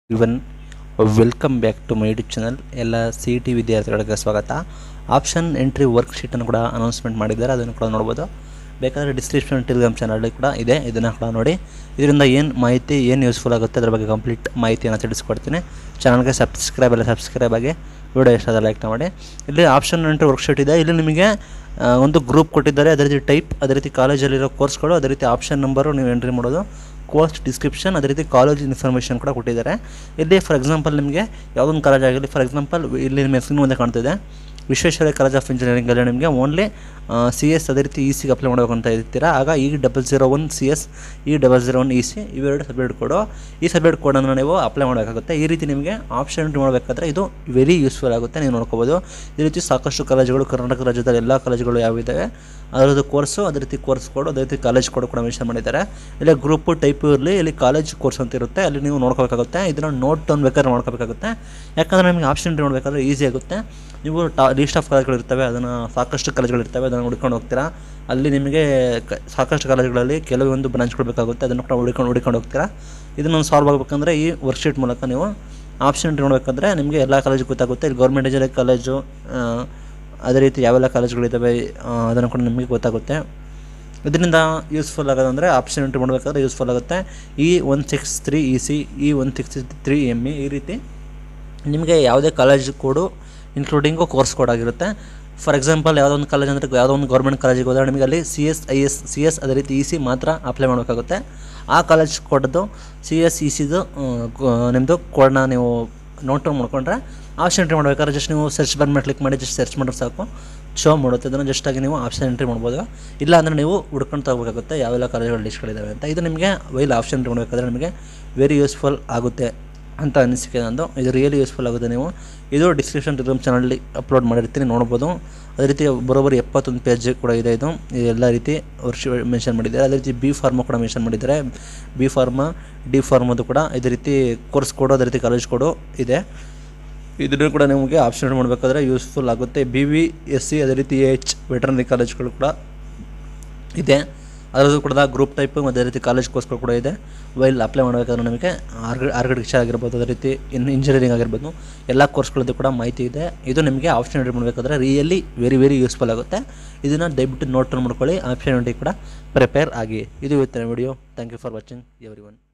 even welcome back to my YouTube channel ಎಲ್ಲ C T ವಿದ್ಯಾರ್ಥಿಗಳಿಗೆ ಸ್ವಾಗತ ಆಪ್ಷನ್ ಎಂಟ್ರಿ ವರ್ಕ್ ಶೀಟನ್ನು ಕೂಡ ಅನೌನ್ಸ್ಮೆಂಟ್ ಮಾಡಿದ್ದಾರೆ ಅದನ್ನು ಕೂಡ ನೋಡ್ಬೋದು ಬೇಕಾದರೆ ಡಿಸ್ಕ್ರಿಪ್ಷನ್ ಟೆಲಿಗ್ರಾಮ್ ಚಾನಲಲ್ಲಿ ಕೂಡ ಇದೆ ಇದನ್ನು ಕೂಡ ನೋಡಿ ಇದರಿಂದ ಏನು ಮಾಹಿತಿ ಏನು ಯೂಸ್ಫುಲ್ ಆಗುತ್ತೆ ಅದ್ರ ಬಗ್ಗೆ ಕಂಪ್ಲೀಟ್ ಮಾಹಿತಿಯನ್ನು ತಿಳಿಸ್ಕೊಡ್ತೀನಿ ಚಾನಲ್ಗೆ ಸಬ್ಸ್ಕ್ರೈಬ್ ಎಲ್ಲ ಸಬ್ಸ್ಕ್ರೈಬ್ ಆಗಿ ವಿಡಿಯೋ ಇಷ್ಟ ಲೈಕ್ ಮಾಡಿ ಇಲ್ಲಿ ಆಪ್ಷನ್ ಎಂಟ್ರಿ ವರ್ಕ್ಶೀಟ್ ಇದೆ ಇಲ್ಲಿ ನಿಮಗೆ ಆ, ಒಂದು ಗ್ರೂಪ್ ಕೊಟ್ಟಿದ್ದಾರೆ ಅದೇ ರೀತಿ ಟೈಪ್ ಅದೇ ರೀತಿ ಕಾಲೇಜಲ್ಲಿರೋ ಕೋರ್ಸ್ಗಳು ಅದೇ ರೀತಿ ಆಪ್ಷನ್ ನಂಬರು ನೀವು ಎಂಟ್ರಿ ಮಾಡೋದು ಕೋರ್ಸ್ ಡಿಸ್ಕ್ರಿಪ್ಷನ್ ಅದೇ ರೀತಿ ಕಾಲೇಜ್ ಇನ್ಫಾರ್ಮೇಷನ್ ಕೂಡ ಕೊಟ್ಟಿದ್ದಾರೆ ಇಲ್ಲಿ ಫಾರ್ ಎಕ್ಸಾಂಪಲ್ ನಿಮಗೆ ಯಾವುದೊಂದು ಕಾಲೇಜ್ ಆಗಲಿ ಫಾರ್ ಎಕ್ಸಾಂಪಲ್ ಇಲ್ಲಿ ನಿಮ್ಮ ಸ್ಕ್ರೀನ್ ಮುಂದೆ ಕಾಣ್ತಿದೆ ವಿಶ್ವೇಶ್ವರಯ್ಯ ಕಾಲೇಜ್ ಆಫ್ ಇಂಜಿನಿಯರಿಂಗಲ್ಲಿ ನಿಮಗೆ ಓನ್ಲಿ ಸಿ ಎಸ್ ಅದೇ ರೀತಿ ಇ ಸಿಗೆ ಅಪ್ಲೈ ಮಾಡಬೇಕು ಅಂತ ಇರ್ತೀರಾ ಆಗ E double zero one C S E double zero one E C ಇವೆರಡು ಸಬ್ಜೆಕ್ಟ್ ಕೋಡು ಈ ಸಬ್ಜೆಕ್ಟ್ ಕೋಡನ್ನು ನೀವು ಅಪ್ಲೈ ಮಾಡಬೇಕಾಗುತ್ತೆ ಈ ರೀತಿ ನಿಮಗೆ ಆಪ್ಷನ್ ಎಂಟ್ರಿ ಮಾಡಬೇಕಾದ್ರೆ ಇದು ವೆರಿ ಯೂಸ್ಫುಲ್ ಆಗುತ್ತೆ ನೀವು ನೋಡ್ಕೋಬೋದು ಈ ರೀತಿ ಸಾಕಷ್ಟು ಕಾಲೇಜುಗಳು ಕರ್ನಾಟಕ ರಾಜ್ಯದಲ್ಲಿ ಎಲ್ಲ ಕಾಲೇಜುಗಳು ಯಾವಿದ್ದಾವೆ ಅದರದ್ದು ಕೋರ್ಸು ಅದೇ ರೀತಿ ಕೋರ್ಸ್ ಕೋಡು ಅದೇ ರೀತಿ ಕಾಲೇಜ್ ಕೋಡ್ ಕೂಡ ಮೆನ್ಷನ್ ಮಾಡಿದ್ದಾರೆ ಇಲ್ಲಿ ಗ್ರೂಪು ಟೈಪ್ ಇರಲಿ ಇಲ್ಲಿ ಕಾಲೇಜ್ ಕೋರ್ಸ್ ಅಂತ ಇರುತ್ತೆ ಅಲ್ಲಿ ನೀವು ನೋಡ್ಕೋಬೇಕಾಗುತ್ತೆ ಇದನ್ನು ನೋಟ್ ಡೌನ್ ಬೇಕಾದ್ರೆ ಮಾಡ್ಕೋಬೇಕಾಗುತ್ತೆ ಯಾಕಂದರೆ ನಿಮಗೆ ಆಪ್ಷನ್ ಎಂಟ್ರಿ ಮಾಡಬೇಕಾದ್ರೆ ಈಸಿ ಆಗುತ್ತೆ ನೀವು ಟಾ ಲೀಸ್ಟ್ ಆಫ್ ಕಾಲೇಜ್ಗಳು ಇರ್ತವೆ ಅದನ್ನು ಸಾಕಷ್ಟು ಕಾಲೇಜ್ಗಳು ಇರ್ತವೆ ಅದನ್ನು ಹುಡ್ಕೊಂಡು ಹೋಗ್ತೀರಾ ಅಲ್ಲಿ ನಿಮಗೆ ಕ ಸಾಕಷ್ಟು ಕಾಲೇಜುಗಳಲ್ಲಿ ಕೆಲವೊಂದು ಬ್ರಾಂಚ್ಗಳು ಬೇಕಾಗುತ್ತೆ ಅದನ್ನು ಕೂಡ ಹುಡ್ಕೊಂಡು ಹುಡ್ಕೊಂಡು ಹೋಗ್ತೀರಾ ಇದನ್ನು ಸಾಲ್ವ್ ಆಗಬೇಕಂದ್ರೆ ಈ ವರ್ಕ್ಶೀಟ್ ಮೂಲಕ ನೀವು ಆಪ್ಷನ್ ಎಂಟ್ರಿ ಮಾಡಬೇಕಂದ್ರೆ ನಿಮಗೆ ಎಲ್ಲ ಕಾಲೇಜು ಗೊತ್ತಾಗುತ್ತೆ ಇಲ್ಲಿ ಗೌರ್ಮೆಂಟ್ ಇಂಜಿನಿಯರಿಂಗ್ ಕಾಲೇಜು ಆ, ಅದೇ ರೀತಿ ಯಾವೆಲ್ಲ ಕಾಲೇಜುಗಳಿದ್ದಾವೆ ಆ, ಅದನ್ನು ಕೂಡ ನಿಮಗೆ ಗೊತ್ತಾಗುತ್ತೆ ಇದರಿಂದ ಯೂಸ್ಫುಲ್ ಆಗೋದಂದರೆ ಆಪ್ಷನ್ ಎಂಟ್ರಿ ಮಾಡಬೇಕಾದ್ರೆ ಯೂಸ್ಫುಲ್ ಆಗುತ್ತೆ E one six three E C E one six three M E ಈ ರೀತಿ ನಿಮಗೆ ಯಾವುದೇ college code including course code ಆಗಿರುತ್ತೆ ಫಾರ್ ಎಕ್ಸಾಂಪಲ್ ಯಾವುದೋ ಒಂದು ಕಾಲೇಜ್ ಅಂದರೆ ಯಾವುದೋ ಒಂದು ಗೌರ್ಮೆಂಟ್ ಕಾಲೇಜಿಗೆ ಹೋದರೆ ನಿಮಗೆ ಅಲ್ಲಿ C S I S C S ಅದೇ ರೀತಿ ಇ ಸಿ ಮಾತ್ರ ಅಪ್ಲೈ ಮಾಡಬೇಕಾಗುತ್ತೆ ಆ ಕಾಲೇಜ್ ಕೋಡ್ದು ಸಿ ಎಸ್ ಇ ಸಿದು ನಿಮ್ಮದು ಕೋಡ್ನ ನೀವು ನೋಟ್ ಮಾಡ್ಕೊಂಡ್ರೆ ಆಪ್ಷನ್ ಎಂಟ್ರಿ ಮಾಡ್ಬೇಕಾದ್ರೆ ಜಸ್ಟ್ ನೀವು ಸರ್ಚ್ ಬನ್ ಮೇಲೆ ಕ್ಲಿಕ್ ಮಾಡಿ ಜಸ್ಟ್ ಸರ್ಚ್ ಮಾಡಿದ್ರೆ ಸಾಕು ಶೋ ಮಾಡುತ್ತೆ ಅದನ್ನು ಜಸ್ಟ್ ಆಗಿ ನೀವು ಆಪ್ಷನ್ ಎಂಟ್ರಿ ಮಾಡ್ಬೋದು ಇಲ್ಲ ಅಂದರೆ ನೀವು ಹುಡ್ಕೊಂಡು ತಗೋಬೇಕಾಗುತ್ತೆ ಯಾವೆಲ್ಲ ಕಾಲೇಜುಗಳು ಲಿಸ್ಟ್ಗಳಿದ್ದಾವೆ ಅಂತ ಇದು ನಿಮಗೆ ವೈಲ್ ಆಪ್ಷನ್ ಎಂಟ್ರಿ ಮಾಡಬೇಕಾದ್ರೆ ನಿಮಗೆ ವೆರಿ ಯೂಸ್ಫುಲ್ ಆಗುತ್ತೆ ಅಂತ ಅನಿಸಿಕೆ ನಂದು ಇದು ರಿಯಲಿ ಯೂಸ್ಫುಲ್ ಆಗುತ್ತೆ ನೀವು ಇದು ಡಿಸ್ಕ್ರಿಪ್ಷನ್ ಟೆಲಿಗ್ರಾಮ್ ಚಾನಲಲ್ಲಿ ಅಪ್ಲೋಡ್ ಮಾಡಿರ್ತೀನಿ ನೋಡ್ಬೋದು ಅದೇ ರೀತಿ ಬರೋಬ್ಬರಿ ಎಪ್ಪತ್ತೊಂದು ಪೇಜ್ ಕೂಡ ಇದೆ ಇದು ಇದು ಎಲ್ಲ ರೀತಿ ವರ್ಷ ಮೆನ್ಷನ್ ಮಾಡಿದ್ದಾರೆ ಅದೇ ರೀತಿ ಬಿ ಫಾರ್ಮ ಕೂಡ ಮೆನ್ಷನ್ ಮಾಡಿದ್ದಾರೆ ಬಿ ಫಾರ್ಮ ಡಿ ಫಾರ್ಮದು ಕೂಡ ಇದೇ ರೀತಿ ಕೋರ್ಸ್ ಕೊಡು ಅದೇ ರೀತಿ ಕಾಲೇಜ್ ಕೊಡು ಇದೆ ಇದನ್ನು ಕೂಡ ನಿಮಗೆ ಆಪ್ಷನ್ ಮಾಡಬೇಕಾದ್ರೆ ಯೂಸ್ಫುಲ್ ಆಗುತ್ತೆ ಬಿ ವಿ ಎಸ್ ಸಿ ಅದೇ ರೀತಿ ಎ ಎಚ್ ವೆಟರ್ನರಿ ಕಾಲೇಜ್ಗಳು ಕೂಡ ಇದೆ ಅದರದ್ದು ಕೂಡ ಗ್ರೂಪ್ ಟೈಪ್ ಮತ್ತು ಅದೇ ರೀತಿ ಕಾಲೇಜ್ ಕೋರ್ಸ್ಗಳು ಕೂಡ ಇದೆ ವೈಲ್ ಅಪ್ಲೈ ಮಾಡಬೇಕಾದ್ರೆ ನಮಗೆ ಆರ್ಗ ಆರ್ಕಿಟೆಕ್ಚರ್ ಆಗಿರ್ಬೋದು ಅದೇ ರೀತಿ ಇನ್ ಇಂಜಿನಿಯರಿಂಗ್ ಆಗಿರ್ಬೋದು ಎಲ್ಲ ಕೋರ್ಸ್ಗಳದ್ದು ಕೂಡ ಮಾಹಿತಿ ಇದೆ ಇದು ನಿಮಗೆ ಆಪ್ಷನ್ ಎಂಟ್ರಿ ಮಾಡಬೇಕಾದ್ರೆ ರಿಯಲಿ ವೆರಿ ವೆರಿ ಯೂಸ್ಫುಲ್ ಆಗುತ್ತೆ ಇದನ್ನು ದಯವಿಟ್ಟು ನೋಟ್ ಮಾಡ್ಕೊಳ್ಳಿ ಆಪ್ಷನ್ ಎಂಟ್ರಿ ಕೂಡ ಪ್ರಿಪೇರ್ ಆಗಿ ಇದು ಇವತ್ತಿನ video thank you for watching every one